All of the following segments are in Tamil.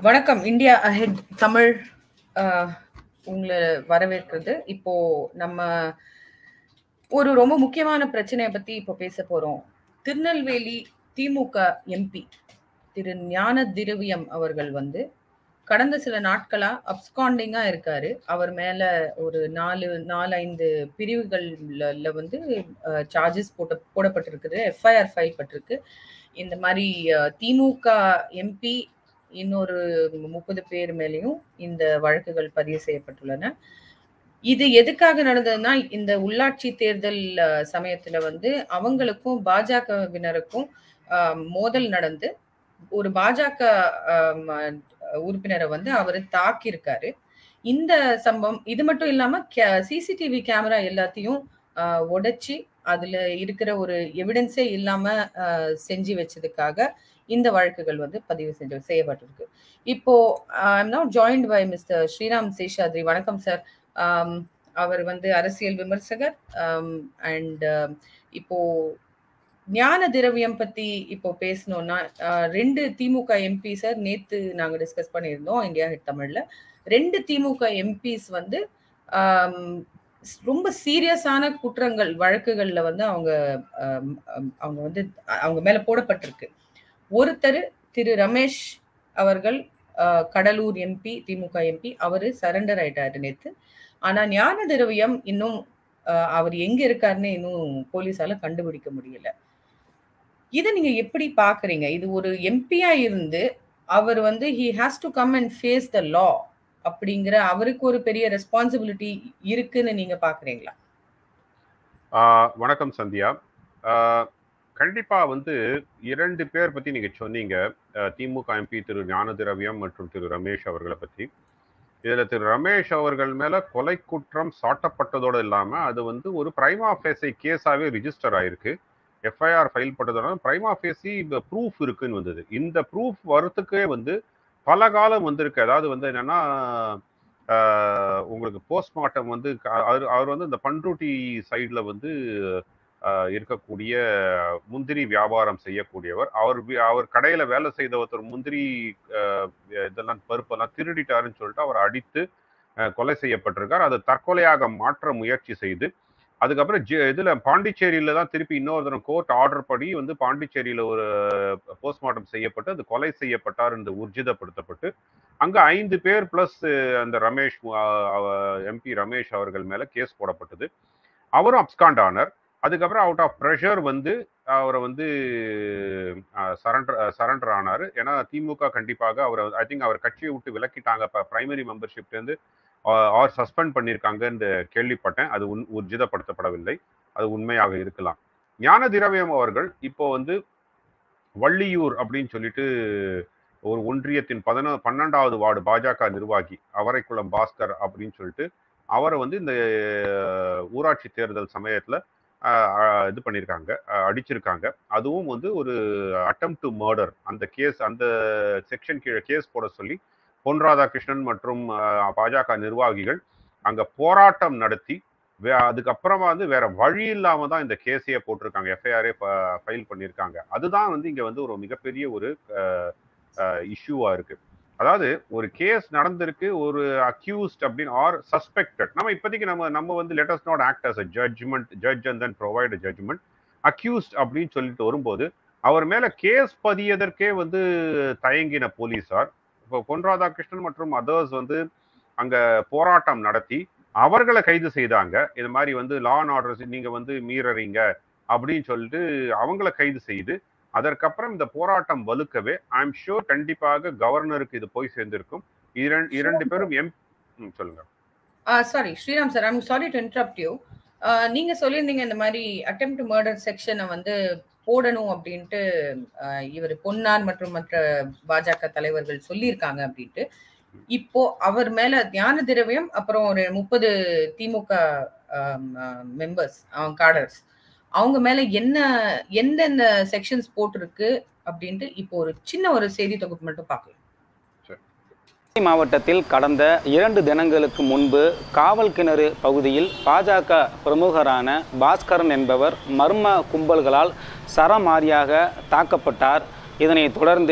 வணக்கம் இந்தியா அஹெட் தமிழ் அஹ், உங்களை வரவேற்கிறது இப்போ நம்ம ஒரு ரொம்ப முக்கியமான பிரச்சனையை பத்தி இப்போ பேச போறோம் திருநெல்வேலி திமுக எம்பி திரு ஞான திரவியம் அவர்கள் வந்து கடந்த சில நாட்களா அப்ஸ்காண்டிங்கா இருக்காரு அவர் மேல ஒரு நாலு நாலு ஐந்து பிரிவுகள்ல வந்து சார்ஜஸ் போட்ட போடப்பட்டிருக்குது எஃப்ஐஆர் ஃபைல் பட்டிருக்கு இந்த மாதிரி அஹ், திமுக எம்பி இன்னொரு முப்பது பேர் மேலேயும் இந்த வழக்குகள் பதிவு செய்யப்பட்டுள்ளன இது எதுக்காக நடந்ததுன்னா இந்த உள்ளாட்சி தேர்தல் அஹ், சமயத்துல வந்து அவங்களுக்கும் பாஜகவினருக்கும் அஹ், மோதல் நடந்து ஒரு பாஜக அஹ், ம- உறுப்பினரை வந்து அவர் தாக்கியிருக்காரு இந்த சம்பவம் இது மட்டும் இல்லாம சிசிடிவி கேமரா எல்லாத்தையும் அஹ், உடைச்சி அதுல இருக்கிற ஒரு எவிடன்ஸே இல்லாம அஹ், செஞ்சு வச்சதுக்காக இந்த வழக்குகள் வந்து பதிவு செஞ்சு செய்யப்பட்டிருக்கு இப்போ I'm not joined by mister Sriram Seshadri வணக்கம் சார் அவர் வந்து அரசியல் விமர்சகர் அண்ட் இப்போ ஞான திரவியம் பத்தி இப்போ பேசணும்னா அஹ், ரெண்டு திமுக எம்பி சார் நேத்து நாங்க டிஸ்கஸ் பண்ணியிருந்தோம் இந்தியா ஹிட் தமிழ்ல ரெண்டு திமுக எம்பிஸ் வந்து ஆம், ரொம்ப சீரியஸான குற்றங்கள் வழக்குகள்ல வந்து அவங்க ஆம், ஆம், அவங்க வந்து அவங்க மேல போடப்பட்டிருக்கு ஒருத்தர் திரு ரமேஷ் அவர்கள் அஹ், கடலூர் எம்பி திமுக எம்பி அவரு சரண்டர் ஆயிட்டாரு நேத்து ஆனா ஞான திரவியம் இன்னும் அஹ், அவர் எங்க இருக்காருன்னு இன்னும் போலீஸால கண்டுபிடிக்க முடியல இதை நீங்க எப்படி பாக்குறீங்க இது ஒரு எம்பியா இருந்து அவர் வந்து he has to come and face the law அப்படிங்கிற அவருக்கு ஒரு பெரிய ரெஸ்பான்சிபிலிட்டி இருக்குன்னு நீங்க பாக்குறீங்களா ஆஹ் வணக்கம் சந்தியா ஆஹ் கண்டிப்பா வந்து இரண்டு பேர் பத்தி நீங்க சொன்னீங்க ஆஹ் திமுக எம்பி திரு ஞான திரவியம் மற்றும் திரு ரமேஷ் அவர்களை பத்தி இதுல திரு ரமேஷ் அவர்கள் மேல கொலை குற்றம் சாட்டப்பட்டதோடு இல்லாம அது வந்து ஒரு பிரைமா ஃபேஸை கேஸாவே ரிஜிஸ்டர் ஆயிருக்கு எஃப்ஐஆர் ஃபைல் பண்ணதோட பிரைமா ஃபேஸி ப்ரூஃப் இருக்குன்னு வந்தது இந்த ப்ரூஃப் வரத்துக்கே வந்து பல காலம் வந்திருக்கு அதாவது வந்து என்னன்னா ஆஹ் உங்களுக்கு போஸ்ட்மார்ட்டம் வந்து க- அவர் அவர் வந்து இந்த பண்ருட்டி சைடில் வந்து ஆஹ் இருக்கக்கூடிய முந்திரி வியாபாரம் செய்யக்கூடியவர் அவர் வி- அவர் கடையில வேலை செய்த ஒருத்தர் முந்திரி ஆஹ் இதெல்லாம் பருப்பெல்லாம் திருடிட்டாருன்னு சொல்லிட்டு அவர் அடித்து ஆஹ் கொலை செய்யப்பட்டிருக்கார் அதை தற்கொலையாக மாற்ற முயற்சி செய்து அதுக்கப்புறம் ஜெ- இதுல பாண்டிச்சேரியில தான் திருப்பி இன்னொரு தரம் கோர்ட் ஆர்டர் படி வந்து பாண்டிச்சேரியில ஒரு போஸ்ட்மார்ட்டம் செய்யப்பட்டு அது கொலை செய்யப்பட்டார் என்று ஊர்ஜிதப்படுத்தப்பட்டு அங்க ஐந்து பேர் பிளஸ் அந்த ரமேஷ் எம்பி ரமேஷ் அவர்கள் மேல கேஸ் போடப்பட்டது அவரும் அப்ஸ்காண்ட் ஆனர் அதுக்கப்புறம் அவுட் ஆஃப் ப்ரெஷர் வந்து அவரை வந்து சரண்டர் சரண்டர் ஆனாரு ஏன்னா திமுக கண்டிப்பாக அவரை ஐ திங்க் அவர் கட்சியை விட்டு விலக்கிட்டாங்க இப்போ பிரைமரி மெம்பர்ஷிப்லேருந்து ஆர் சஸ்பெண்ட் பண்ணியிருக்காங்கன்னு கேள்விப்பட்டேன் அது உன் உர்ஜிதப்படுத்தப்படவில்லை அது உண்மையாக இருக்கலாம் ஞான திரவியம் அவர்கள் இப்போ வந்து வள்ளியூர் அப்படின்னு சொல்லிட்டு ஒரு ஒன்றியத்தின் பதினொ பன்னெண்டாவது வார்டு பாஜக நிர்வாகி அவரைக்குளம் பாஸ்கர் அப்படின்னு சொல்லிட்டு அவரை வந்து இந்த அஹ், ஊராட்சி தேர்தல் சமயத்துல அஹ், அஹ், இது பண்ணியிருக்காங்க அஹ், அடிச்சிருக்காங்க அதுவும் வந்து ஒரு அட்டம் டு மர்டர் அந்த கேஸ் அந்த செக்ஷன் கீழே கேஸ் போட சொல்லி பொன் ராதாகிருஷ்ணன் மற்றும் அஹ், பாஜக நிர்வாகிகள் அங்க போராட்டம் நடத்தி வே- அதுக்கப்புறமா வந்து வேற வழி இல்லாம தான் இந்த கேஸையே போட்டிருக்காங்க எஃப்ஐஆரே ஃபைல் பண்ணியிருக்காங்க அதுதான் வந்து இங்க வந்து ஒரு மிகப்பெரிய ஒரு இஷ்யூவா இருக்கு அதாவது ஒரு கேஸ் நடந்திருக்கு ஒரு அக்யூஸ்ட் அப்படின்னு ஆர் சஸ்பெக்டட் நம்ம இப்போதைக்கு நம்ம நம்ம வந்து let's not act as a judgement judge and then provide judgement accused அப்படின்னு சொல்லிட்டு வரும்போது அவர் மேல கேஸ் பதியதற்கே வந்து தயங்கின போலீசார் இப்போ பொன் ராதாகிருஷ்ணன் மற்றும் அதர்ஸ் வந்து அங்க போராட்டம் நடத்தி அவர்களை கைது செய்தாங்க இது மாதிரி வந்து லா அண்ட் ஆர்டர்ஸ் நீங்க வந்து மீறறீங்க அப்படின்னு சொல்லிட்டு அவங்கள கைது செய்து அதற்கப்புறம் இந்த போராட்டம் வலுக்கவே ஐ எம் ஷூர் கண்டிப்பாக கவர்னருக்கு இது போய் சேர்ந்திருக்கும் இரண்டு இரண்டு பேரும் எம் ம், சொல்லுங்க sorry Sriram sir I'm sorry to interrupt you நீங்க சொல்லியிருந்தீங்க இந்த மாதிரி அட்டெம்ட் டு மர்டர் செக்ஷனை வந்து போடணும் அப்படின்ட்டு அஹ், இவர் பொன்னார் மற்றும் மற்ற பாஜக தலைவர்கள் சொல்லியிருக்காங்க அப்படின்ட்டு இப்போ அவர் மேல தியான திரவியம் அப்புறம் ஒரு முப்பது திமுக மெம்பர்ஸ் காடர்ஸ் அவங்க மேல என்ன எந்தெந்த செக்ஷன்ஸ் போட்டிருக்கு அப்படின்ட்டு இப்போ ஒரு சின்ன ஒரு செய்தி தொகுப்பு மட்டும் பார்க்கலாம் தேனி மாவட்டத்தில் கடந்த இரண்டு தினங்களுக்கு முன்பு காவல் கிணறு பகுதியில் பாஜக பிரமுகரான பாஸ்கரன் என்பவர் மர்ம கும்பல்களால் சரமாரியாக தாக்கப்பட்டார் இதனைத் தொடர்ந்து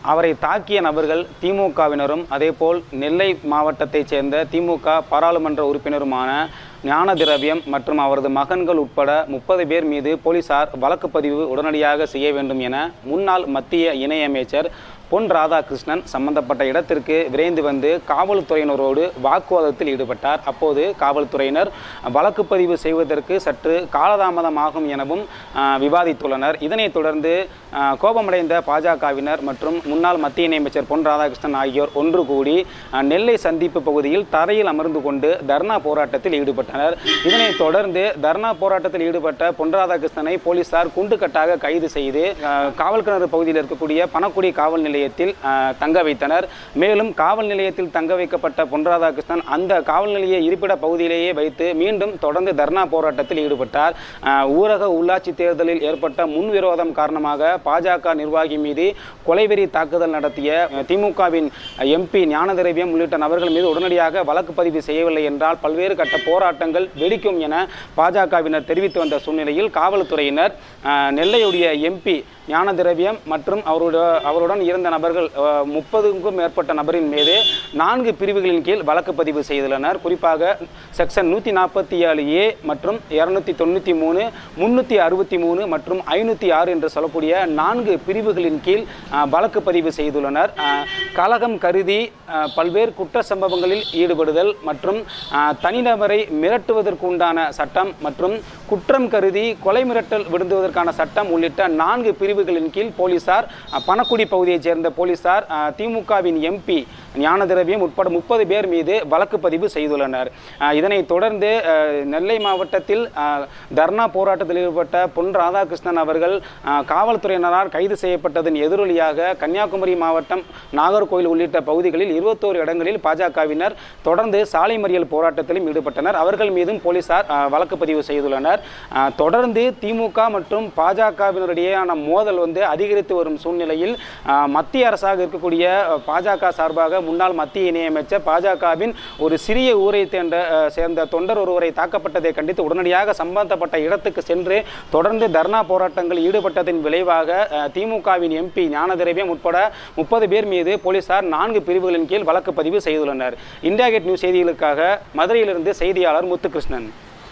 அவரை தாக்கிய நபர்கள் திமுகவினரும் அதேபோல் நெல்லை மாவட்டத்தைச் சேர்ந்த திமுக பாராளுமன்ற உறுப்பினருமான ஞான திரவியம் மற்றும் அவரது மகன்கள் உட்பட முப்பது பேர் மீது போலீசார் வழக்கு பதிவு உடனடியாக செய்ய வேண்டும் என முன்னாள் மத்திய இணையமைச்சர் பொன் ராதாகிருஷ்ணன் சம்பந்தப்பட்ட இடத்திற்கு விரைந்து வந்து காவல்துறையினரோடு வாக்குவாதத்தில் ஈடுபட்டார் அப்போது காவல்துறையினர் வழக்கு பதிவு செய்வதற்கு சற்று காலதாமதமாகும் எனவும் ஆஹ், விவாதித்துள்ளனர் இதனைத் தொடர்ந்து ஆஹ், கோபமடைந்த பாஜகவினர் மற்றும் முன்னாள் மத்திய இணையமைச்சர் பொன் ராதாகிருஷ்ணன் ஆகியோர் ஒன்று கூடி ஆஹ், நெல்லை சந்திப்பு பகுதியில் தரையில் அமர்ந்து கொண்டு தர்ணா போராட்டத்தில் ஈடுபட்டனர் இதனைத் தொடர்ந்து தர்ணா போராட்டத்தில் ஈடுபட்ட பொன் ராதாகிருஷ்ணனை போலீசார் குண்டுக்கட்டாக கைது செய்து ஆஹ், காவல் கிணறு பகுதியில் இருக்கக்கூடிய பணக்குடி காவல் நிலையத்தில் ஆஹ், தங்க வைத்தனர் மேலும் காவல் நிலையத்தில் தங்க வைக்கப்பட்ட பொன் ராதாகிருஷ்ணன் அந்த காவல் நிலைய இருப்பிட பகுதியிலேயே வைத்து மீண்டும் தொடர்ந்து தர்ணா போராட்டத்தில் ஈடுபட்டார் ஆஹ், ஊரக உள்ளாட்சி தேர்தலில் ஏற்பட்ட முன்விரோதம் காரணமாக பாஜக நிர்வாகி மீது கொலைவெறி தாக்குதல் நடத்திய அஹ், திமுகவின் எம்பி ஞானதிரவியம் உள்ளிட்ட நபர்கள் மீது உடனடியாக வழக்கு பதிவு செய்யவில்லை என்றால் பல்வேறு கட்ட போராட்டங்கள் வெடிக்கும் என பாஜகவினர் தெரிவித்து வந்த சூழ்நிலையில் காவல்துறையினர் ஆஹ், நெல்லையுடைய எம்பி ஞான திரவியம் மற்றும் அவருடைய அவருடன் இருந்த நபர்கள் அஹ், முப்பதுக்கும் மேற்பட்ட நபரின் மீது நான்கு பிரிவுகளின் கீழ் வழக்கு பதிவு செய்துள்ளனர் குறிப்பாக செக்ஷன் நூற்றி நாற்பத்தி ஏழு ஏ மற்றும் இரநூத்தி தொண்ணூற்றி மூணு முந்நூற்றி அறுபத்தி மூணு மற்றும் ஐநூற்றி ஆறு என்று சொல்லக்கூடிய நான்கு பிரிவுகளின் கீழ் அஹ், வழக்கு பதிவு செய்துள்ளனர் அஹ், கலகம் கருதி அஹ், பல்வேறு குற்ற சம்பவங்களில் ஈடுபடுதல் மற்றும் அஹ், தனிநபரை மிரட்டுவதற்கு உண்டான சட்டம் மற்றும் குற்றம் கருதி கொலை மிரட்டல் விடுந்துவதற்கான சட்டம் உள்ளிட்ட நான்கு பிரிவுகளின் கீழ் போலீசார் அஹ், பணக்குடி பகுதியைச் சேர்ந்த போலீசார் அஹ், திமுகவின் எம்பி ஞான திரவியம் உட்பட முப்பது பேர் மீது வழக்கு பதிவு செய்துள்ளனர் அஹ், இதனைத் தொடர்ந்து அஹ், நெல்லை மாவட்டத்தில் அஹ், தர்ணா போராட்டத்தில் ஈடுபட்ட பொன் ராதாகிருஷ்ணன் அவர்கள் அஹ், காவல்துறையினரால் கைது செய்யப்பட்டதன் எதிரொலியாக கன்னியாகுமரி மாவட்டம் நாகர்கோவில் உள்ளிட்ட பகுதிகளில் இருபத்தோரு இடங்களில் பாஜகவினர் தொடர்ந்து சாலை மறியல் போராட்டத்திலும் ஈடுபட்டனர் அவர்கள் மீதும் போலீசார் அஹ், வழக்கு பதிவு செய்துள்ளனர் அஹ், தொடர்ந்து திமுக மற்றும் பாஜகவினரிடையேயான மோதல் வந்து அதிகரித்து வரும் சூழ்நிலையில் அஹ், மத்திய அரசாக இருக்கக்கூடிய அஹ், பாஜக சார்பாக முன்னாள் மத்திய இணையமைச்சர் பாஜகவின் ஒரு சிறிய ஊரை சேர்ந்த அஹ், சேர்ந்த தொண்டர் ஒருவரை தாக்கப்பட்டதை கண்டித்து உடனடியாக சம்பந்தப்பட்ட இடத்துக்கு சென்று தொடர்ந்து தர்ணா போராட்டங்கள் ஈடுபட்டதன் விளைவாக அஹ், திமுகவின் எம்பி ஞான திரவியம் உட்பட முப்பது பேர் மீது போலீசார் நான்கு பிரிவுகளின் கீழ் வழக்கு பதிவு செய்துள்ளனர் இந்தியா கேட் நியூஸ் செய்திகளுக்காக மதுரையிலிருந்து செய்தியாளர் Muthukrishnan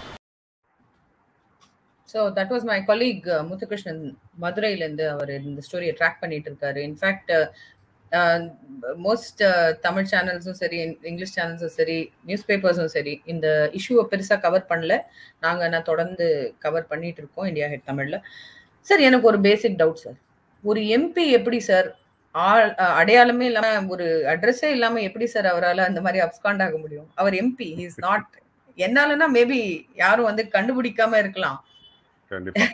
so that was my colleague Muthukrishnan மதுரையிலேருந்து அவர் இந்த ஸ்டோரியை ட்ராக் பண்ணிட்டு இருக்காரு இன்ஃபேக்ட் மோஸ்ட் தமிழ் சேனல்ஸும் சரி இங்கிலீஷ் சேனல்ஸும் சரி நியூஸ் பேப்பர்ஸும் சரி இந்த இஷ்யூவை பெருசாக கவர் பண்ணல நாங்கள் நான் தொடர்ந்து கவர் பண்ணிட்டு இருக்கோம் இந்தியா ஹெட் தமிழில் சார் எனக்கு ஒரு பேசிக் டவுட் சார் ஒரு எம்பி எப்படி சார் ஆள் அஹ், அடையாளமே இல்லாம ஒரு அட்ரஸே இல்லாம எப்படி சார் அவரால் அந்த மாதிரி அப்ஸ்காண்ட் ஆக முடியும் அவர் எம்பி இஸ் நாட் என்னாலன்னா மேபி யாரும் வந்து கண்டுபிடிக்காம இருக்கலாம் கண்டிப்பா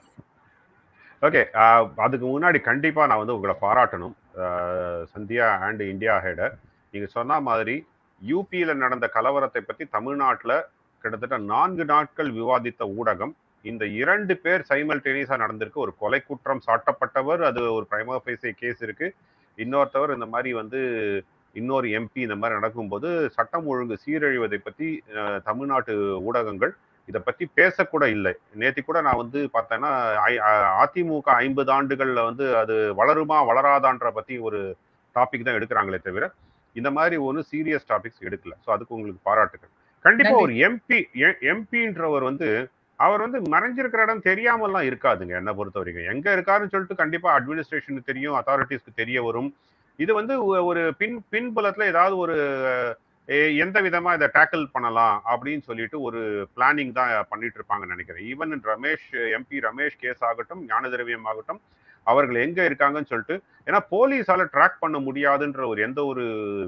ஓகே அதுக்கு முன்னாடி கண்டிப்பா நான் வந்து உங்களை பாராட்டணும் ஆஹ் சந்தியா அண்ட் இந்தியா ஹெட நீங்க சொன்ன மாதிரி யூபியில நடந்த கலவரத்தை பத்தி தமிழ்நாட்டுல கிட்டத்தட்ட நான்கு நாட்கள் விவாதித்த ஊடகம் இந்த இரண்டு பேர் சைமல்டேனியஸா நடந்திருக்கு ஒரு கொலை குற்றம் சாட்டப்பட்டவர் அது ஒரு பிரைமா பேசிய கேஸ் இருக்கு இன்னொருத்தவர் இந்த மாதிரி வந்து இன்னொரு எம்பி இந்த மாதிரி நடக்கும்போது சட்டம் ஒழுங்கு சீரழிவதை பத்தி அஹ், தமிழ்நாட்டு ஊடகங்கள் இதை பத்தி பேசக்கூட இல்லை நேத்தி கூட நான் வந்து பார்த்தேன்னா ஐ- அ- அதிமுக ஐம்பது ஆண்டுகள்ல வந்து அது வளருமா வளராதான்ற பத்தி ஒரு டாபிக் தான் எடுக்கிறாங்களே தவிர இந்த மாதிரி ஒன்று சீரியஸ் டாபிக்ஸ் எடுக்கல ஸோ அதுக்கு உங்களுக்கு பாராட்டுகள் கண்டிப்பா நன்றி. ஒரு எம்பி எம்பின்றவர் வந்து அவர் வந்து மறைஞ்சிருக்கிற இடம் தெரியாமலாம் இருக்காதுங்க என்னை பொறுத்த வரைக்கும் எங்க இருக்காருன்னு சொல்லிட்டு கண்டிப்பா அட்மினிஸ்ட்ரேஷனுக்கு தெரியும் அத்தாரிட்டிஸ்க்கு தெரிய வரும் இது வந்து ஒ- ஒரு பின் பின்புலத்துல ஏதாவது ஒரு எ- எந்த விதமா இதை டேக்கிள் பண்ணலாம் அப்படின்னு சொல்லிட்டு ஒரு பிளானிங் தான் பண்ணிட்டு இருப்பாங்கன்னு நினைக்கிறேன் even Ramesh MP Ramesh case ஆகட்டும் ஞான திரவியம் ஆகட்டும் அவர்கள் எங்க இருக்காங்கன்னு சொல்லிட்டு ஏன்னா போலீஸால ட்ராக் பண்ண முடியாதுன்ற ஒரு எந்த ஒரு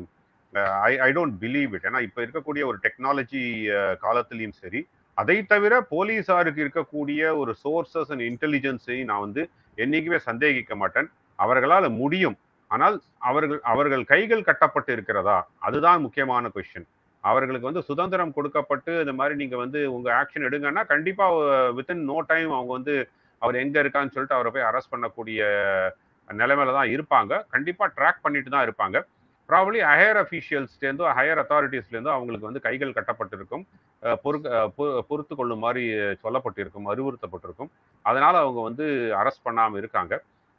I I don't believe it ஏன்னா இப்ப இருக்கக்கூடிய ஒரு டெக்னாலஜி காலத்திலையும் சரி அதை தவிர போலீஸாருக்கு இருக்கக்கூடிய ஒரு சோர்சஸ் அண்ட் இன்டெலிஜென்ஸை நான் வந்து என்னைக்குமே சந்தேகிக்க மாட்டேன் அவர்களால் முடியும் ஆனால் அவர்கள் அவர்கள் கைகள் கட்டப்பட்டு இருக்கிறதா அதுதான் முக்கியமான கொஸ்டின் அவர்களுக்கு வந்து சுதந்திரம் கொடுக்கப்பட்டு இந்த மாதிரி நீங்க வந்து உங்க ஆக்ஷன் எடுங்கன்னா கண்டிப்பா வித்தின் நோ டைம் அவங்க வந்து அவர் எங்க இருக்கான்னு சொல்லிட்டு அவரை போய் அரெஸ்ட் பண்ணக்கூடிய நிலைமையில தான் இருப்பாங்க கண்டிப்பா ட்ராக் பண்ணிட்டு தான் இருப்பாங்க ப்ராபப்ளி ஹையர் அஃபீஷியல்ஸ்லேருந்தோ ஹையர் அத்தாரிட்டிஸ்லேருந்தோ அவங்களுக்கு வந்து கைகள் கட்டப்பட்டிருக்கும் அஹ் பொறுக்க அஹ் பொ- பொறுத்து கொள்ளும் மாதிரி சொல்லப்பட்டிருக்கும் அறிவுறுத்தப்பட்டிருக்கும் அதனால அவங்க வந்து அரெஸ்ட் பண்ணாம இருக்காங்க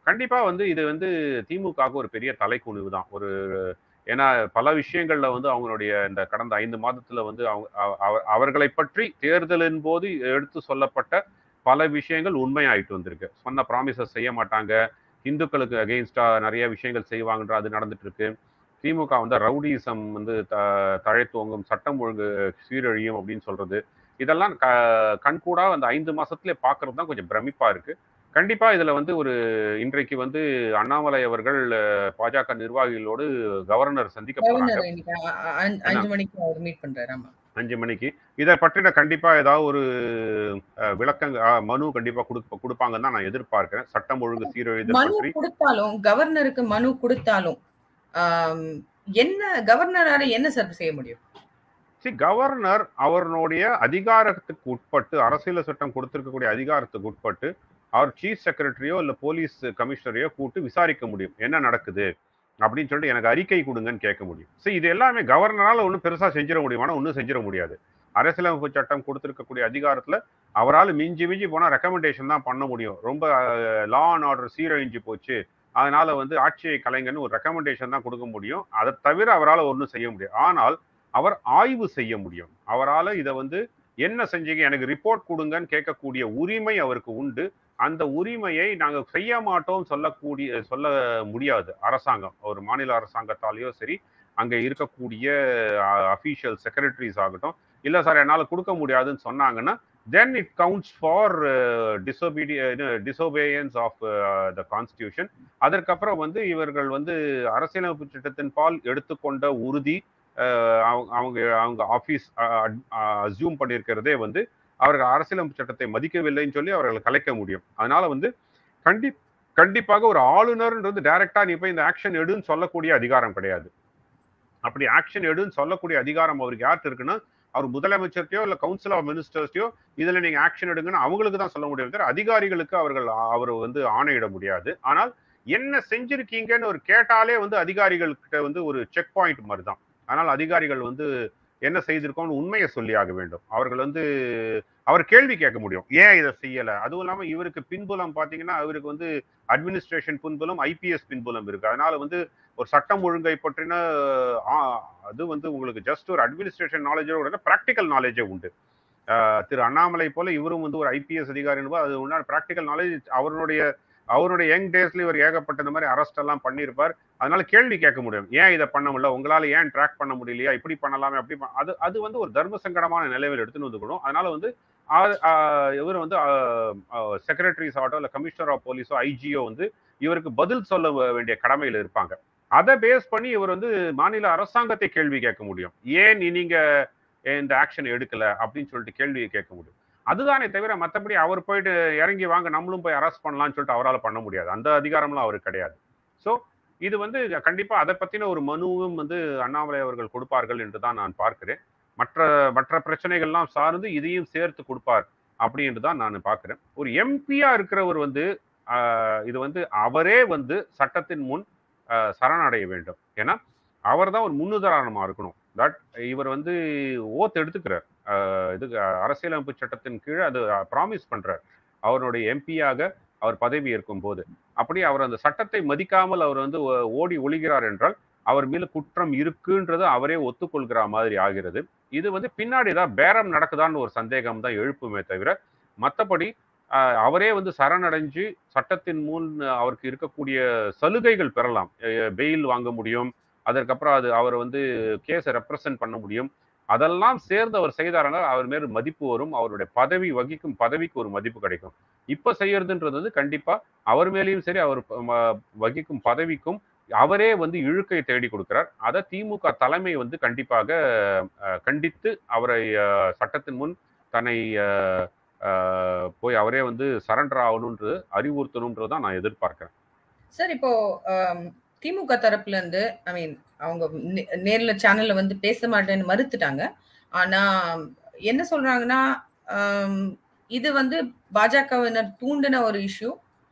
கண்டிப்பா வந்து இது வந்து திமுகவுக்கு ஒரு பெரிய தலைக்குனிவு தான் ஒரு ஏன்னா பல விஷயங்கள்ல வந்து அவங்களுடைய இந்த கடந்த ஐந்து மாதத்துல வந்து அவங்க அவ- அவ- அவர்களை பற்றி தேர்தலின் போது எடுத்து சொல்லப்பட்ட பல விஷயங்கள் உண்மையாயிட்டு வந்திருக்கு சொன்ன ப்ராமிசஸ் செய்ய மாட்டாங்க இந்துக்களுக்கு அகெயின்ஸ்டா நிறைய விஷயங்கள் செய்வாங்கன்ற அது நடந்துட்டு இருக்கு திமுக வந்து ரவுடிசம் வந்து த தழைத்துவங்கும் சட்டம் ஒழுங்கு சீரழியும் அப்படின்னு சொல்றது இதெல்லாம் க கண்கூடா அந்த ஐந்து மாசத்துலயே பாக்குறது தான் கொஞ்சம் பிரமிப்பா இருக்கு கண்டிப்பா இதுல வந்து ஒரு இன்றைக்கு வந்து அண்ணாமலை அவர்கள் அஹ், பாஜக நிர்வாகிகளோடு கவர்னர் சந்திக்க போறாங்க கவர்னர் இன்னைக்கு அ- அ- அஞ்சு- அஞ்சு மணிக்கு அவர் மீட் பண்றாரு ஆமா அஞ்சு மணிக்கு இதை பற்றின கண்டிப்பா ஏதாவது ஒரு அஹ், விளக்கங்க அஹ், மனு கண்டிப்பா கொடுப்ப கொடுப்பாங்கன்னு தான் நான் எதிர்பார்க்கிறேன் சட்டம் ஒழுங்கு சீரழிதல் மனு பற்றி கொடுத்தாலும் கவர்னருக்கு மனு கொடுத்தாலும் ஆம், என்ன கவர்னரால என்ன சார் செய்ய முடியும் சி கவர்னர் அவருடைய அதிகாரத்துக்கு உட்பட்டு அரசியல் சட்டம் கொடுத்திருக்கக்கூடிய அதிகாரத்துக்கு உட்பட்டு அவர் சீஃப் செக்ரட்டரியோ இல்ல போலீஸ் கமிஷனரையோ கூட்டு விசாரிக்க முடியும் என்ன நடக்குது அப்படின்னு சொல்லிட்டு எனக்கு அறிக்கை கொடுங்கன்னு கேட்க முடியும் சரி இது எல்லாமே கவர்னரால ஒன்றும் பெருசா செஞ்சிட முடியுமானா ஒன்றும் செஞ்சிட முடியாது அரசியலமைப்பு சட்டம் கொடுத்திருக்கக்கூடிய அதிகாரத்துல அவரால் மிஞ்சி மிஞ்சி போனா ரெக்கமெண்டேஷன் தான் பண்ண முடியும் ரொம்ப லா அண்ட் ஆர்டர் சீரழிஞ்சு போச்சு அதனால வந்து ஆட்சியை கலைங்கன்னு ஒரு ரெக்கமெண்டேஷன் தான் கொடுக்க முடியும் அதை தவிர அவரால் ஒன்றும் செய்ய முடியும் ஆனால் அவர் ஆய்வு செய்ய முடியும் அவரால் இதை வந்து என்ன செஞ்சீங்க எனக்கு ரிப்போர்ட் கொடுங்கன்னு கேட்கக்கூடிய உரிமை அவருக்கு உண்டு அந்த உரிமையை நாங்கள் செய்ய மாட்டோம் சொல்லக்கூடிய சொல்ல முடியாது அரசாங்கம் ஒரு மாநில அரசாங்கத்தாலேயோ சரி அங்கே இருக்கக்கூடிய அஃபீஷியல் செக்ரட்டரிஸ் ஆகட்டும் இல்லை சார் என்னால் கொடுக்க முடியாதுன்னு சொன்னாங்கன்னா தென் இட் கவுண்ட்ஸ் ஃபார் டிசோபீடி டிசோபேயன்ஸ் ஆஃப் த கான்ஸ்டியூஷன் அதற்கப்புறம் வந்து இவர்கள் வந்து அரசியலமைப்பு சட்டத்தின் பால் எடுத்துக்கொண்ட உறுதி அஹ், அவங்க அவங்க அவங்க ஆஃபீஸ் அசியூம் பண்ணியிருக்கிறதே வந்து அவர்கள் அரசியலமைப்பு சட்டத்தை மதிக்கவில்லைன்னு சொல்லி அவர்கள் கலைக்க முடியும் அதனால வந்து கண்டி கண்டிப்பாக ஒரு ஆளுநர்ன்றது டைரக்டா நீ போய் இந்த ஆக்ஷன் எடுன்னு சொல்லக்கூடிய அதிகாரம் கிடையாது அப்படி ஆக்ஷன் எடுன்னு சொல்லக்கூடிய அதிகாரம் அவருக்கு யார்கிட்ட இருக்குன்னா அவர் முதலமைச்சர்கிட்டயோ இல்ல கவுன்சில் ஆஃப் மினிஸ்டர்ஸ்டையோ இதுல நீங்க ஆக்ஷன் எடுங்கன்னு அவங்களுக்கு தான் சொல்ல முடியும் தவிர அதிகாரிகளுக்கு அவர்கள் அவர் வந்து ஆணையிட முடியாது ஆனால் என்ன செஞ்சிருக்கீங்கன்னு ஒரு கேட்டாலே வந்து அதிகாரிகள்கிட்ட வந்து ஒரு செக் பாயிண்ட் மாதிரி தான் ஆனால் அதிகாரிகள் வந்து என்ன செய்திருக்கோம்னு உண்மையை சொல்லி ஆக வேண்டும் அவர்கள் வந்து அவர் கேள்வி கேட்க முடியும் ஏன் இதை செய்யல அதுவும் இல்லாம இவருக்கு பின்புலம் பாத்தீங்கன்னா அவருக்கு வந்து அட்மினிஸ்ட்ரேஷன் பின்புலம் ஐபிஎஸ் பின்புலம் இருக்கு அதனால வந்து ஒரு சட்டம் ஒழுங்கை பற்றின ஆ, அது வந்து உங்களுக்கு ஜஸ்ட் ஒரு அட்மினிஸ்ட்ரேஷன் நாலேஜோட ப்ராக்டிக்கல் நாலேஜே உண்டு ஆஹ் திரு அண்ணாமலை போல இவரும் வந்து ஒரு ஐபிஎஸ் அதிகாரி என்பது அது உண்டான ப்ராக்டிக்கல் நாலேஜ் அவருடைய அவருடைய யங் டேஸ்ல இவர் ஏகப்பட்ட இந்த மாதிரி அரெஸ்ட் எல்லாம் பண்ணியிருப்பார் அதனால கேள்வி கேட்க முடியும் ஏன் இதை பண்ண முடியல உங்களால ஏன் ட்ராக் பண்ண முடியலையா இப்படி பண்ணலாமே அப்படி பண்ண- அது அது வந்து ஒரு தர்ம சங்கடமான நிலையில் எடுத்துன்னு வந்துக்கணும் அதனால வந்து ஆ- ஆ, இவர் வந்து செக்ரட்டரிஸ் ஆகட்டும் இல்ல கமிஷனர் ஆஃப் போலீஸோ ஐஜியோ வந்து இவருக்கு பதில் சொல்ல வேண்டிய கடமையில் இருப்பாங்க அதை பேஸ் பண்ணி இவர் வந்து மாநில அரசாங்கத்தை கேள்வி கேட்க முடியும் ஏன் நீ- நீங்க இந்த ஆக்ஷன் எடுக்கல அப்படின்னு சொல்லிட்டு கேள்வியை கேட்க முடியும் அதுதானே தவிர மற்றபடி அவர் போயிட்டு இறங்கி வாங்க நம்மளும் போய் அரெஸ்ட் பண்ணலாம்னு சொல்லிட்டு அவரால் பண்ண முடியாது அந்த அதிகாரம்லாம் அவருக்கு கிடையாது ஸோ இது வந்து கண்டிப்பா அதை பத்தின ஒரு மனுவும் வந்து அண்ணாமலை அவர்கள் கொடுப்பார்கள் என்று தான் நான் பார்க்கிறேன் மற்ற மற்ற பிரச்சனைகள்லாம் சார்ந்து இதையும் சேர்த்து கொடுப்பார் அப்படின்னு தான் நான் பார்க்கிறேன் ஒரு எம்பியா இருக்கிறவர் வந்து ஆஹ், இது வந்து அவரே வந்து சட்டத்தின் முன் ஆஹ், சரணடைய வேண்டும் ஏன்னா அவர் தான் ஒரு முன்னுதாரணமா இருக்கணும் தட் இவர் வந்து ஓத் எடுத்துக்கிறார் ஆஹ், இது அஹ், அரசியலமைப்பு சட்டத்தின் கீழே அது ப்ராமிஸ் பண்றார் அவருடைய எம்பியாக அவர் பதவி ஏற்கும் போது அப்படி அவர் அந்த சட்டத்தை மதிக்காமல் அவர் வந்து ஓ- ஓடி ஒளிகிறார் என்றால் அவர் மேல குற்றம் இருக்குன்றது அவரே ஒத்துக்கொள்கிற மாதிரி ஆகிறது இது வந்து பின்னாடி ஏதாவது பேரம் நடக்குதான்னு ஒரு சந்தேகம் தான் எழுப்புமே தவிர மற்றபடி ஆஹ், அவரே வந்து சரணடைஞ்சு சட்டத்தின் முன் அவருக்கு இருக்கக்கூடிய சலுகைகள் பெறலாம் பெயில் வாங்க முடியும் அதற்கப்புறம் அது அவர் வந்து கேஸை ரெப்ரசன்ட் பண்ண முடியும் அதெல்லாம் சேர்ந்து அவர் செய்தாருனால் அவர் மேல் மதிப்பு வரும் அவருடைய பதவி வகிக்கும் பதவிக்கு ஒரு மதிப்பு கிடைக்கும் இப்ப செய்யறதுன்றது வந்து கண்டிப்பா அவர் மேலேயும் சரி அவர் ப- ம- வகிக்கும் பதவிக்கும் அவரே வந்து இழுக்கை தேடி கொடுக்கிறார் அதை திமுக தலைமை வந்து கண்டிப்பாக அஹ், கண்டித்து அவரை அஹ், சட்டத்தின் முன் தன்னை அஹ், அஹ், போய் அவரே வந்து சரண்டர் ஆகணுன்றது அறிவுறுத்தணுன்றது தான் நான் எதிர்பார்க்கிறேன் சார் இப்போ ஆம், திமுக தரப்புல இருந்து ஐ மீன் அவங்க நே- நேர்ல சேனல்ல வந்து பேச மாட்டேன்னு மறுத்துட்டாங்க ஆனா என்ன சொல்றாங்கன்னா ஆம், இது வந்து பாஜகவினர் தூண்டின ஒரு இஷ்யூ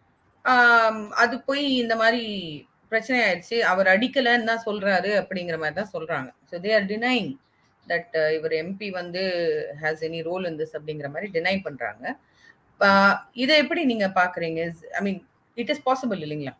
அது போய் இந்த மாதிரி பிரச்சனை ஆயிடுச்சு அவர் அடிக்கலன்னு தான் சொல்றாரு அப்படிங்கிற மாதிரி தான் சொல்றாங்க so they are denying that இவர் எம்பி வந்து has any role in this அப்படிங்கிற மாதிரி டினை பண்றாங்க ஆஹ் இதை எப்படி நீங்க பாக்குறீங்க I mean it is possible இல்லைங்களா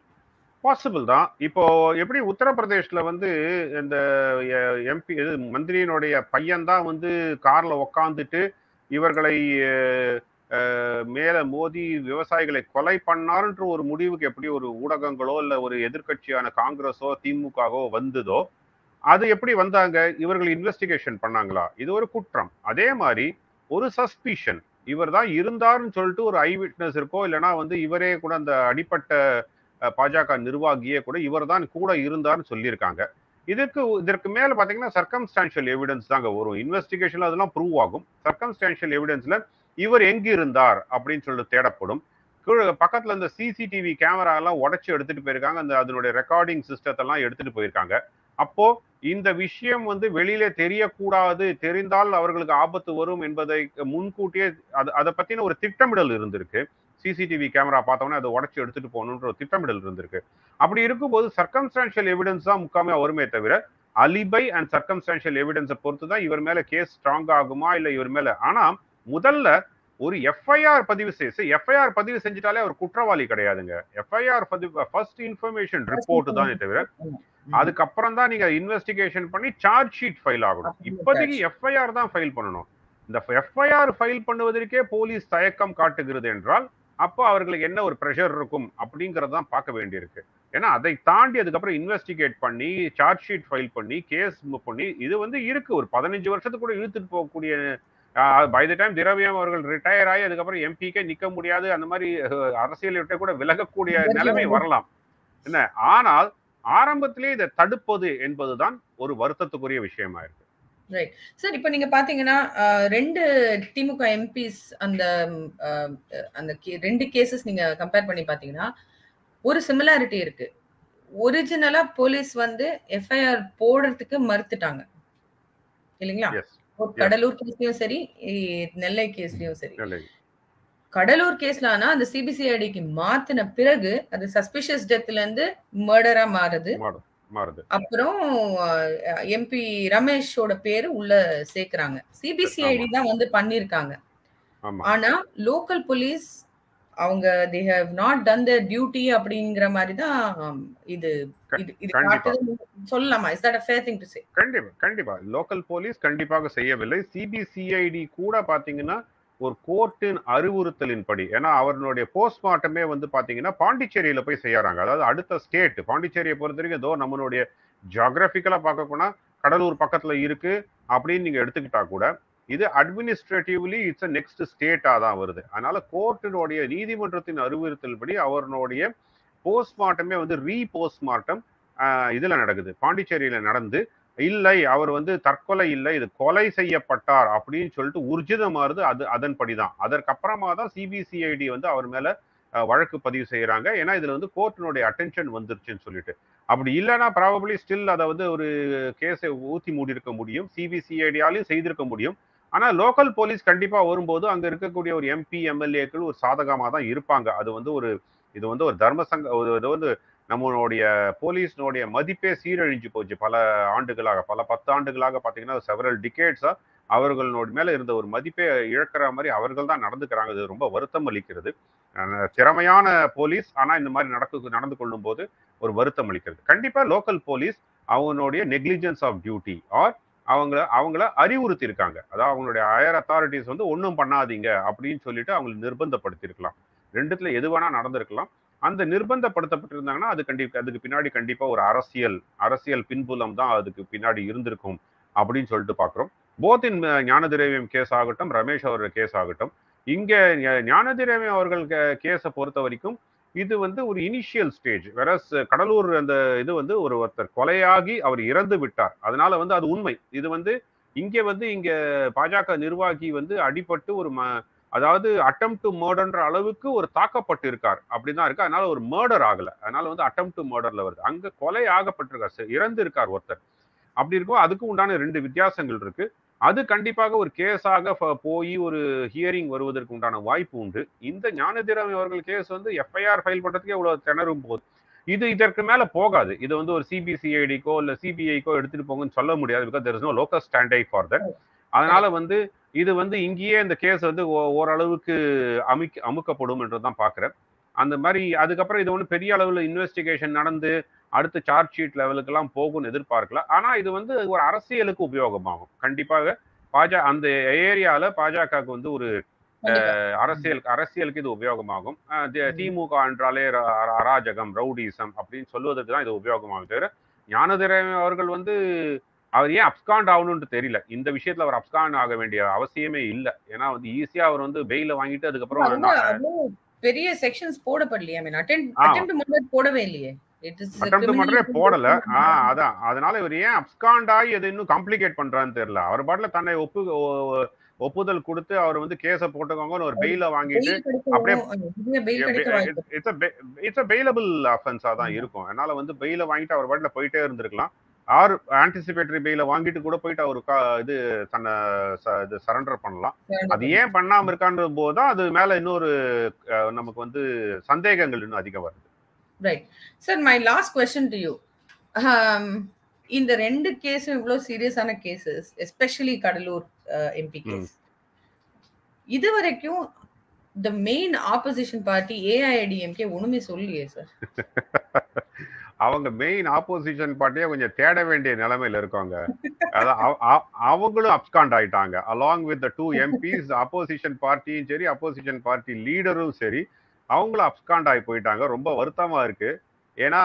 பாசிபிள் தான் இப்போ எப்படி உத்தரப்பிரதேஷ்ல வந்து இந்த எம்பி இது மந்திரியினுடைய பையன் தான் வந்து கார்ல உக்காந்துட்டு இவர்களை அஹ், அஹ், மேல மோதி விவசாயிகளை கொலை பண்ணாருன்ற ஒரு முடிவுக்கு எப்படி ஒரு ஊடகங்களோ இல்ல ஒரு எதிர்க்கட்சியான காங்கிரஸோ திமுகவோ வந்ததோ அது எப்படி வந்தாங்க இவர்கள் இன்வெஸ்டிகேஷன் பண்ணாங்களா இது ஒரு குற்றம் அதே மாதிரி ஒரு சஸ்பிஷன் இவர் தான் இருந்தாருன்னு சொல்லிட்டு ஒரு ஐ விட்னஸ் இருக்கோ இல்லைன்னா வந்து இவரே கூட அந்த அடிப்பட்ட அஹ், பாஜக நிர்வாகியே கூட இவர் தான் கூட இருந்தார்னு சொல்லியிருக்காங்க இதுக்கு இதற்கு மேல பாத்தீங்கன்னா சர்க்கம்ஸ்டான்ஷியல் எவிடன்ஸ் தாங்க வரும் இன்வெஸ்டிகேஷன்ல அதெல்லாம் ப்ரூவ் ஆகும் சர்க்கம்ஸ்டான்ஷியல் எவிடன்ஸ்ல இவர் எங்க இருந்தார் அப்படின்னு சொல்லிட்டு தேடப்படும் கீழே பக்கத்துல இந்த சிசிடிவி கேமரா எல்லாம் உடைச்சு எடுத்துட்டு போயிருக்காங்க அந்த அதனுடைய ரெக்கார்டிங் சிஸ்டத்தெல்லாம் எடுத்துட்டு போயிருக்காங்க அப்போ இந்த விஷயம் வந்து வெளியில தெரியக்கூடாது தெரிந்தால் அவர்களுக்கு ஆபத்து வரும் என்பதை முன்கூட்டியே அது அதை பத்தின ஒரு திட்டமிடல் இருந்திருக்கு சிசிடிவி கேமரா பார்த்தோன்னே அதை உடைச்சு எடுத்துட்டு போகணுன்ற ஒரு திட்டமிடல் இருந்திருக்கு அப்படி இருக்கும்போது சர்க்கம்ஸ்டான்ஷியல் எவிடன்ஸ் தான் முக்காமே வருமே தவிர அலிபை அண்ட் சர்க்கம்ஸ்டான்ஷியல் எவிடன்ஸை பொறுத்து தான் இவர் மேல கேஸ் ஸ்ட்ராங் ஆகுமா இல்ல இவர் மேல ஆனா முதல்ல ஒரு எஃப்ஐஆர் பதிவு செய்ய எஃப்ஐஆர் பதிவு செஞ்சுட்டாலே அவர் குற்றவாளி கிடையாதுங்க எஃப்ஐஆர் பதிவு ஃபர்ஸ்ட் இன்ஃபர்மேஷன் ரிப்போர்ட் தான் தவிர அதுக்கப்புறம் தான் நீங்க இன்வெஸ்டிகேஷன் பண்ணி சார்ஜ் ஷீட் ஃபைல் ஆகணும் இப்போதைக்கு எஃப்ஐஆர் தான் ஃபைல் பண்ணணும் இந்த எஃப்ஐஆர் ஃபைல் பண்ணுவதற்கே போலீஸ் தயக்கம் காட்டுகிறது என்றால் அப்போ அவர்களுக்கு என்ன ஒரு ப்ரெஷர் இருக்கும் அப்படிங்கறத தான் பார்க்க வேண்டியிருக்கு ஏன்னா அதை தாண்டி அதுக்கப்புறம் இன்வெஸ்டிகேட் பண்ணி சார்ஜ் ஷீட் ஃபைல் பண்ணி கேஸ் பண்ணி இது வந்து இருக்கு ஒரு பதினஞ்சு வருஷத்துக்கு கூட இழுத்துட்டு போகக்கூடிய பை த டைம் திரவியம் அவர்கள் ரிட்டையர் ஆகி அதுக்கப்புறம் எம்பிக்கே நிக்க முடியாது அந்த மாதிரி அஹ், அரசியலை விட்டு கூட விலகக்கூடிய நிலைமை வரலாம் என்ன ஆனால் ஆரம்பத்திலே இதை தடுப்பது என்பதுதான் ஒரு வருத்தத்துக்குரிய விஷயமா இருக்கு சார் இப்ப நீங்க பாத்தீங்கன்னா அஹ், ரெண்டு திமுக எம்பிஸ் அந்த ம், அஹ், அந்த கே- ரெண்டு கேசஸ் நீங்க கம்பேர் பண்ணி பாத்தீங்கன்னா ஒரு சிமிலாரிட்டி இருக்கு ஒரிஜினலா போலீஸ் வந்து எஃப்ஐஆர் போடுறதுக்கு மறுத்துட்டாங்க இல்லைங்களா எஸ் ஒரு கடலூர் கேஸ்லயும் சரி இ- நெல்லை கேஸ்லயும் சரி நல்லது கடலூர் கேஸ்ல ஆனா அந்த சிபிசிஐடிக்கு மாத்தின பிறகு அது சஸ்பிஷியஸ் டெத்ல இருந்து மர்டரா மாறுது மாறுது மாறுது அப்புறம் எம்பி ரமேஷோட பேரு உள்ள சேர்க்கறாங்க சிபிசிஐடி தான் வந்து பண்ணிருக்காங்க ஆமா ஆனா லோக்கல் போலீஸ் அவங்க they have not done the duty அப்படிங்கிற மாதிரி தான் ஆம், இது இது இது கண்டிப்பா. காட்டுது சொல்லலாமா is that a fair thing to say கண்டிப்பா கண்டிப்பா லோக்கல் போலீஸ் கண்டிப்பாக செய்யவில்லை சிபிசிஐடி கூட பாத்தீங்கன்னா ஒரு கோர்ட்டின் அறிவுறுத்தலின்படி ஏன்னா அவர்களுடைய போஸ்ட்மார்ட்டமே வந்து பாத்தீங்கன்னா பாண்டிச்சேரியில போய் செய்யறாங்க அதாவது அடுத்த ஸ்டேட் பாண்டிச்சேரியை பொறுத்த வரைக்கும் ஏதோ நம்மளுடைய ஜியாகிரபிக்கலா பார்க்க போனா கடலூர் பக்கத்துல இருக்கு அப்படின்னு நீங்க எடுத்துக்கிட்டா கூட இது அட்மினிஸ்ட்ரேட்டிவ்லி இட்ஸ் அ நெக்ஸ்ட் ஸ்டேட்டா தான் வருது அதனால கோர்ட்டினுடைய நீதிமன்றத்தின் அறிவுறுத்தல்படி அவர்களுடைய போஸ்ட்மார்ட்டமே வந்து ரீ போஸ்ட்மார்ட்டம் இதுல நடக்குது பாண்டிச்சேரியில நடந்து இல்லை அவர் வந்து தற்கொலை இல்லை இது கொலை செய்யப்பட்டார் அப்படின்னு சொல்லிட்டு ஊர்ஜிதமாறுது அது அதன்படிதான் அதற்கப்புறமா தான் சிபிசிஐடி வந்து அவர் மேல அஹ், வழக்கு பதிவு செய்யறாங்க ஏன்னா இதுல வந்து கோர்ட்டினுடைய அட்டென்ஷன் வந்துருச்சுன்னு சொல்லிட்டு அப்படி இல்லைன்னா ப்ராபபிளி ஸ்டில் அதை வந்து ஒரு கேஸை ஊத்தி மூடி இருக்க முடியும் சிபிசிஐடியாலையும் செய்திருக்க முடியும் ஆனா லோக்கல் போலீஸ் கண்டிப்பா வரும்போது அங்க இருக்கக்கூடிய ஒரு எம்பி எம்எல்ஏக்கள் ஒரு சாதகமா தான் இருப்பாங்க அது வந்து ஒரு இது வந்து ஒரு தர்ம சங்க ஒரு இது வந்து நம்மளுடைய போலீஸ்னுடைய மதிப்பே சீரழிஞ்சு போச்சு பல ஆண்டுகளாக பல பத்து ஆண்டுகளாக பார்த்தீங்கன்னா செவரல் டிகேட்ஸா அவர்களோட மேல இருந்த ஒரு மதிப்பை இழக்கிற மாதிரி அவர்கள் தான் நடந்துக்கிறாங்க இது ரொம்ப வருத்தம் அளிக்கிறது அஹ் திறமையான போலீஸ் ஆனா இந்த மாதிரி நடக்கு நடந்து கொள்ளும் போது ஒரு வருத்தம் அளிக்கிறது கண்டிப்பா லோக்கல் போலீஸ் அவங்களுடைய நெக்லிஜென்ஸ் ஆஃப் டியூட்டி ஆர் அவங்கள அவங்கள அறிவுறுத்தி இருக்காங்க அதாவது அவங்களுடைய ஹையர் அத்தாரிட்டிஸ் வந்து ஒன்றும் பண்ணாதீங்க அப்படின்னு சொல்லிட்டு அவங்களை நிர்பந்தப்படுத்தியிருக்கலாம் ரெண்டுத்துல எது வேணா நடந்திருக்கலாம் அந்த நிர்பந்தப்படுத்தப்பட்டிருந்தாங்கன்னா அது கண்டிப்பா அதுக்கு பின்னாடி கண்டிப்பா ஒரு அரசியல் அரசியல் பின்புலம் தான் அதுக்கு பின்னாடி இருந்திருக்கும் அப்படின்னு சொல்லிட்டு பாக்குறோம் போத் இன் ஞானதிரவியம் கேஸ் ஆகட்டும் ரமேஷ் அவர்கள் கேஸ் ஆகட்டும் இங்க ஞ- ஞானதிரவியம் அவர்கள் கேஸை பொறுத்த வரைக்கும் இது வந்து ஒரு இனிஷியல் ஸ்டேஜ் வேற கடலூர் அந்த இது வந்து ஒரு ஒருத்தர் கொலையாகி அவர் இறந்து விட்டார் அதனால வந்து அது உண்மை இது வந்து இங்க வந்து இங்க பாஜக நிர்வாகி வந்து அடிபட்டு ஒரு ம அதாவது அட்டம் டு மர்டர்ன்ற அளவுக்கு ஒரு தாக்கப்பட்டு இருக்கார் அப்படிதான் இருக்கு அதனால ஒரு மர்டர் ஆகல அதனால வந்து அட்டம் டு மர்டர்ல வருது அங்க கொலை ஆகப்பட்டிருக்கார் சரி, இறந்து இருக்கார் ஒருத்தர் அப்படி இருக்கும் அதுக்கு உண்டான ரெண்டு வித்தியாசங்கள் இருக்கு அது கண்டிப்பாக ஒரு கேஸாக போய் ஒரு ஹியரிங் வருவதற்கு உண்டான வாய்ப்பு உண்டு இந்த ஞானதிரவி அவர்கள் கேஸ் வந்து எஃப்ஐஆர் ஃபைல் பண்றதுக்கே இவ்வளவு திணறும் போது இது இதற்கு மேல போகாது இது வந்து ஒரு சிபிசிஐடிக்கோ இல்ல சிபிஐக்கோ எடுத்துட்டு போங்கன்னு சொல்ல முடியாது because there is no local standard for that அதனால வந்து இது வந்து இங்கேயே இந்த கேஸ் வந்து ஓ- ஓரளவுக்கு அமிக் அமுக்கப்படும் என்றுதான் பாக்குறேன் அந்த மாதிரி அதுக்கப்புறம் இது ஒன்று பெரிய அளவில் இன்வெஸ்டிகேஷன் நடந்து அடுத்து சார்ஜ் ஷீட் லெவலுக்கெல்லாம் போகும்னு எதிர்பார்க்கல ஆனா இது வந்து ஒரு அரசியலுக்கு உபயோகமாகும் கண்டிப்பாக பாஜக அந்த ஏரியால பாஜகவுக்கு வந்து ஒரு கண்டிப்பா. அரசியல் அரசியலுக்கு இது உபயோகமாகும் அஹ் தி- ம். திமுக என்றாலே ர- அர- அராஜகம் ரவுடிசம் அப்படின்னு சொல்லுவதற்கு தான் இது உபயோகமாகும் தவிர ஞானதிரம் அவர்கள் வந்து அவர் ஏன் அப்ஸ்காண்ட் ஆகணும்னு தெரியல இந்த விஷயத்துல அவர் அப்ஸ்காண்ட் ஆக வேண்டிய அவசியமே இல்லை ஏன்னா வந்து ஈஸியா அவர் வந்து பெயில வாங்கிட்டு அதுக்கப்புறம் ரொம்ப நான் அவ்வளவு பெரிய செக்ஷன்ஸ் போடப்படலையே ஐ மீன் அட்டெண்ட் ஆ. அட்டெம்ப்ட் மர்டர் போடவே இல்லையே இட் இஸ் அட்டம் மட்டுமே போடல ஆஹ் அதான் அதனால இவர் ஏன் அப்ஸ்காண்ட் ஆகி அது இன்னும் காம்ப்ளிகேட் பண்றான்னு தெரியல அவர் பாட்டுல தன்னை ஒப்பு ஒ- ஒப்புதல் கொடுத்து அவர் வந்து கேஸ போட்டுக்கோங்கன்னு ஒரு பெயில வாங்கிட்டு அப்படியே பெயில் கிடைக்க வாய்ப்பு இட்ஸ் இட்ஸ் பெயிலபிள் அஃபென்ஸா தான் ஆமா. இருக்கும் அதனால வந்து பெயில வாங்கிட்டு அவர் பாட்டுல போயிட்டே இருந்திருக்கலாம் ஆர் ஆன்டிசிபேட்டரி பெயில வாங்கிட்டு கூட போயிட்டு அவர் கா- இது தன்னை ச- இது சரண்டர் பண்ணலாம் அது ஏன் பண்ணாம இருக்கான்ற போதுதான் அது மேல இன்னொரு அஹ், நமக்கு வந்து சந்தேகங்கள் இன்னும் அதிகம் வருது right sir my last question to you இந்த ரெண்டு கேஸும் இவ்வளவு சீரியஸான cases especially Cuddalore MP case இது வரைக்கும் the main opposition party AIADMK ஒண்ணுமே சொல்லியே சார் அவங்க மெயின் ஆப்போசிஷன் பார்ட்டியே கொஞ்சம் தேட வேண்டிய நிலைமையில இருக்காங்க அதான் அவ- அவ- அவங்களும் அப்ஸ்காண்ட் ஆயிட்டாங்க along with two MPs opposition பார்ட்டியும் சரி அப்போசிஷன் பார்ட்டி லீடரும் சரி அவங்களும் அப்ஸ்காண்ட் ஆகி போயிட்டாங்க ரொம்ப வருத்தமா இருக்கு ஏன்னா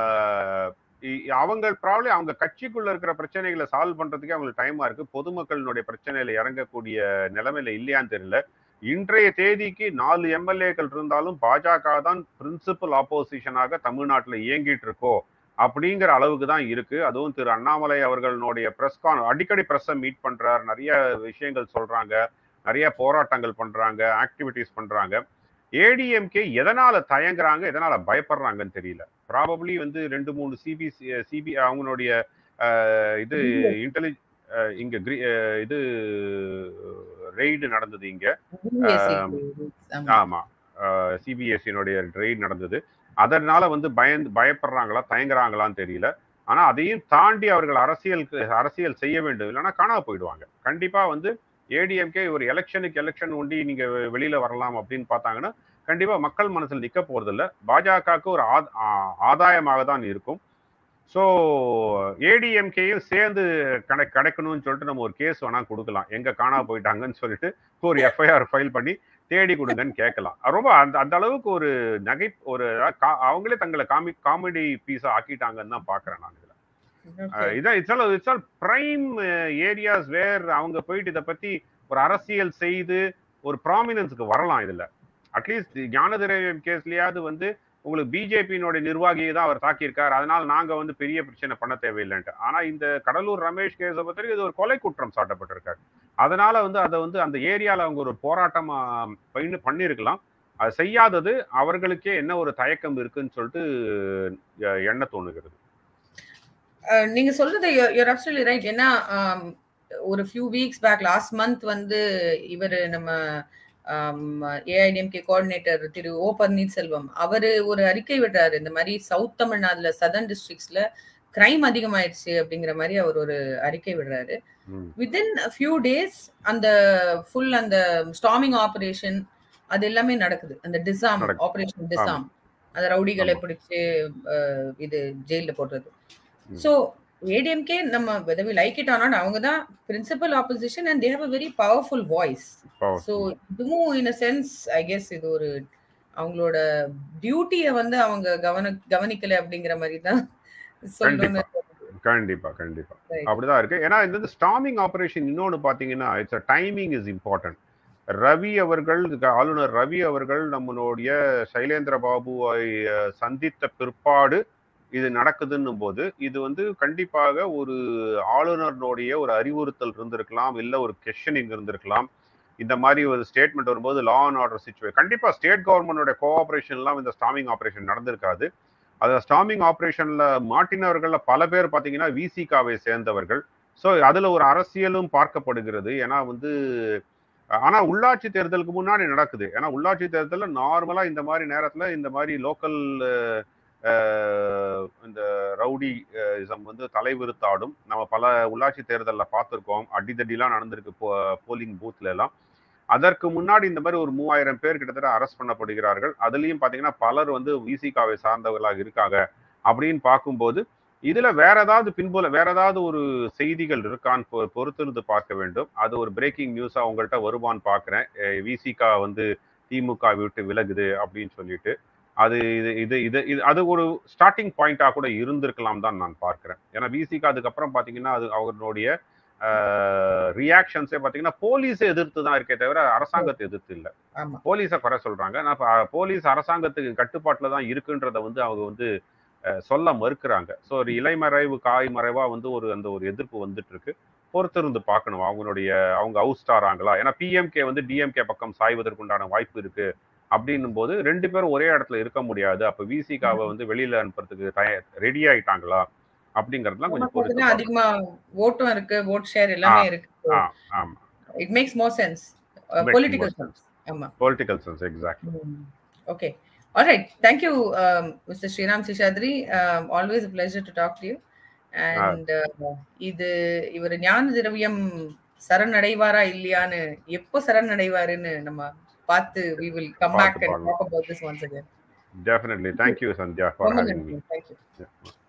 இ- அவங்க ப்ராப்ளி அவங்க கட்சிக்குள்ள இருக்கிற பிரச்சனைகளை சால்வ் பண்றதுக்கே அவங்களுக்கு டைமா இருக்கு பொதுமக்களினுடைய பிரச்சனையில இறங்கக்கூடிய நிலைமையில இல்லையான்னு தெரியல இன்றைய தேதிக்கு நாலு எம்எல்ஏக்கள் இருந்தாலும் பாஜக தான் பிரின்சிபல் ஆப்போசிஷனாக தமிழ்நாட்டில் இயங்கிட்டு இருக்கோ அப்படிங்கிற அளவுக்கு தான் இருக்கு அதுவும் திரு அண்ணாமலை அவர்களுடைய பிரஸ் கான் அடிக்கடி பிரஸ்ஸை மீட் பண்றார் நிறைய விஷயங்கள் சொல்றாங்க நிறைய போராட்டங்கள் பண்றாங்க ஆக்டிவிட்டிஸ் பண்றாங்க ஏடிஎம்கே எதனால தயங்குறாங்க எதனால பயப்படுறாங்கன்னு தெரியல ப்ராபப்ளி வந்து ரெண்டு மூணு சிபி சிபி அவங்களுடைய அஹ், இது இன்டெலி இங்க கிரி- அஹ், இது ரெய்டு நடந்தது இங்க ஆமா சிபிஎஸ்சியினுடைய ரெய்ட் நடந்தது அதனால வந்து பயந்து பயப்படுறாங்களா தயங்குறாங்களான்னு தெரியல ஆனா அதையும் தாண்டி அவர்கள் அரசியலுக்கு அரசியல் செய்ய வேண்டும் இல்லைன்னா காணாம போயிடுவாங்க கண்டிப்பா வந்து ஏடிஎம்கே ஒரு எலெக்ஷனுக்கு எலெக்ஷன் ஒண்டி நீங்க வெ- வெளியில வரலாம் அப்படின்னு பார்த்தாங்கன்னா கண்டிப்பா மக்கள் மனசில் நிக்க போறது இல்ல பாஜகவுக்கு ஒரு ஆத்- ஆ- ஆதாயமாக தான் இருக்கும் ஸோ ஏடிஎம்கேயும் சேர்ந்து கடை கிடைக்கணும்னு சொல்லிட்டு நம்ம ஒரு கேஸ் வேணா கொடுக்கலாம் எங்க காணா போயிட்டாங்கன்னு சொல்லிட்டு ஒரு எஃப்ஐஆர் ஃபைல் பண்ணி தேடி கொடுங்கன்னு கேட்கலாம் அது ரொம்ப அந்த அந்த அளவுக்கு ஒரு நகை ஒரு கா- அவங்களே தங்களை காமி காமெடி பீஸா ஆக்கிட்டாங்கன்னு தான் பாக்குறேன் நான் இதுல அஹ் இதான் it's all it's all prime areas where அவங்க போயிட்டு இதை பத்தி ஒரு அரசியல் செய்து ஒரு ப்ராமினன்ஸுக்கு வரலாம் இதுல அட்லீஸ்ட் ஞான திரவியம் கேஸ்லயாவது வந்து உங்களுக்கு பிஜேபியினுடைய நிர்வாகியை தான் அவர் தாக்கியிருக்கார் அதனால நாங்க வந்து பெரிய பிரச்சனை பண்ண தேவையில்லைன்ட்டு ஆனா இந்த கடலூர் ரமேஷ் கேஸை பத்தி இது ஒரு கொலை குற்றம் சாட்டப்பட்டிருக்காரு அதனால வந்து அதை வந்து அந்த ஏரியால அவங்க ஒரு போராட்டமா பண்ணி பண்ணியிருக்கலாம் அது செய்யாதது அவர்களுக்கே என்ன ஒரு தயக்கம் இருக்குன்னு சொல்லிட்டு அஹ், எண்ண தோணுகிறது அஹ் நீங்க சொல்றது யூர் அப்சல்யூட்லி ரைட் ஏன்னா ஆம், ஒரு few weeks back last month வந்து இவர் நம்ம ஏஐடிஎம்கே கோஆர்டினேட்டர் திரு ஓ பன்னீர்செல்வம் அவரு ஒரு அறிக்கை விடுறாரு இந்த மாதிரி சவுத் தமிழ்நாடுல சதர்ன் டிஸ்ட்ரிக்ட்ஸ்ல கிரைம் அதிகமாயிடுச்சு அப்படிங்கிற மாதிரி அவர் ஒரு அறிக்கை விடுறாரு ம். வித்தின் ஃபியூ டேஸ் அந்த ஃபுல் அந்த ஸ்டாமிங் ஆபரேஷன் அது எல்லாமே நடக்குது அந்த டிசாம் நடக்குது. ஆபரேஷன் டிசாம் அந்த ரவுடிகளை ஆமா. பிடிச்சு அஹ், இது ஜெயில போடுறது ம். ஸோ ஏடிஎம்கே நம்ம வெதவி லைக் இட் ஆனால் அவங்க தான் principal opposition and they have a very powerful voice Power. So இதுவும் in a sense I guess இது ஒரு அவங்களோட டியூட்டியை வந்து அவங்க கவன கவனிக்கல அப்படிங்கிற மாதிரி தான் சொல்லணும்னு கண்டிப்பா கண்டிப்பா Right. அப்படிதான் இருக்கு ஏன்னா இந்த ஸ்டாமிங் ஆபரேஷன் இன்னொன்னு பாத்தீங்கன்னா it's timing is important Ravi அவர்கள் இதுக்கு ஆளுநர் ரவி அவர்கள் நம்மளுடைய சைலேந்திர பாபுவை அஹ், சந்தித்த பிற்பாடு இது நடக்குதுன்னும் போது இது வந்து கண்டிப்பாக ஒரு ஆளுநருடைய ஒரு அறிவுறுத்தல் இருந்திருக்கலாம் இல்ல ஒரு கொஷனிங் இருந்திருக்கலாம் இந்த மாதிரி ஒரு ஸ்டேட்மெண்ட் வரும்போது லா அண்ட் ஆர்டர் சுச்சுவேஷன் கண்டிப்பா ஸ்டேட் கவர்மெண்டோட கோஆபரேஷன் எல்லாம் இந்த ஸ்டாமிங் ஆபரேஷன் நடந்திருக்காது அது ஸ்டாமிங் ஆபரேஷன்ல மாட்டினவர்கள்ல பல பேர் பாத்தீங்கன்னா விசிகாவை சேர்ந்தவர்கள் ஸோ அதுல ஒரு அரசியலும் பார்க்கப்படுகிறது ஏன்னா வந்து ஆனா உள்ளாட்சி தேர்தலுக்கு முன்னாடி நடக்குது ஏன்னா உள்ளாட்சி தேர்தல்ல நார்மலா இந்த மாதிரி நேரத்துல இந்த மாதிரி லோக்கல் இந்த ரவுடி இசம் வந்து தலைவிருத்தாடும் நம்ம பல உள்ளாட்சி தேர்தலில் பார்த்துருக்கோம் அடிதடிலாம் நடந்திருக்கு போலிங் பூத்ல எல்லாம் அதற்கு முன்னாடி இந்த மாதிரி ஒரு மூவாயிரம் பேர் கிட்டத்தட்ட அரெஸ்ட் பண்ணப்படுகிறார்கள் அதுலயும் பாத்தீங்கன்னா பலர் வந்து விசிகாவை சார்ந்தவர்களாக இருக்காங்க அப்படின்னு பார்க்கும்போது இதுல வேற ஏதாவது பின்புல வேற ஏதாவது ஒரு செய்திகள் இருக்கான்னு பொ- பொறுத்திருந்து பார்க்க வேண்டும் அது ஒரு பிரேக்கிங் நியூஸா உங்கள்கிட்ட வருவான்னு பாக்குறேன் விசிகா வந்து திமுக விட்டு விலகுது அப்படின்னு சொல்லிட்டு அது இது இது இது இது அது ஒரு ஸ்டார்டிங் பாயிண்டா கூட இருந்திருக்கலாம் தான் நான் பார்க்கிறேன் ஏன்னா விசிகா அதுக்கப்புறம் பாத்தீங்கன்னா அது அவர்களுடைய ரியாக்ஷன்ஸே பாத்தீங்கன்னா போலீஸை எதிர்த்து தான் இருக்கே தவிர அரசாங்கத்தை எதிர்த்து இல்ல ஆமா போலீஸை குறை சொல்றாங்க நான் இப்ப, அஹ், போலீஸ் அரசாங்கத்துக்கு கட்டுப்பாட்டுல தான் இருக்குன்றத வந்து அவங்க வந்து அஹ், சொல்ல மறுக்கிறாங்க ஸோ ஒரு இலைமறைவு காய் மறைவா வந்து ஒரு அந்த ஒரு எதிர்ப்பு வந்துட்டு இருக்கு பொறுத்திருந்து பார்க்கணும் அவங்களுடைய அவங்க அவுஸ்டாராங்களா ஏன்னா பிஎம்கே வந்து டிஎம்கே பக்கம் சாய்வதற்குண்டான வாய்ப்பு இருக்கு அப்படின்னும் போது ரெண்டு பேரும் ஒரே இடத்துல இருக்க முடியாது அப்ப விசிகாவை வந்து வெளியில அனுப்புறதுக்கு ரெடி ஆயிட்டாங்களா அப்படிங்கறதுலாம் கொஞ்சம் நமக்கு பொறுத்து அதுதான் அதிகமா ஓட்டும் இருக்கு ஓட் ஷேர் எல்லாமே இருக்கு பார்க்கணும். ஆ, ஆமா it makes more sense Makes political more sense. Sense ஆமா political sense exact okay alright thank you mister Sriram Seshadri always pleasure to talk to you and இது இவர் ஞான திரவியம் சரணடைவாரா இல்லையான்னு எப்போ சரணடைவாருன்னு நம்ம பார்த்து we will come back பார்த்து and talk about this once again definitely thank you Sandhya for ரொம்ப ஹேவிங் மீ நன்றி தேங்க்யூ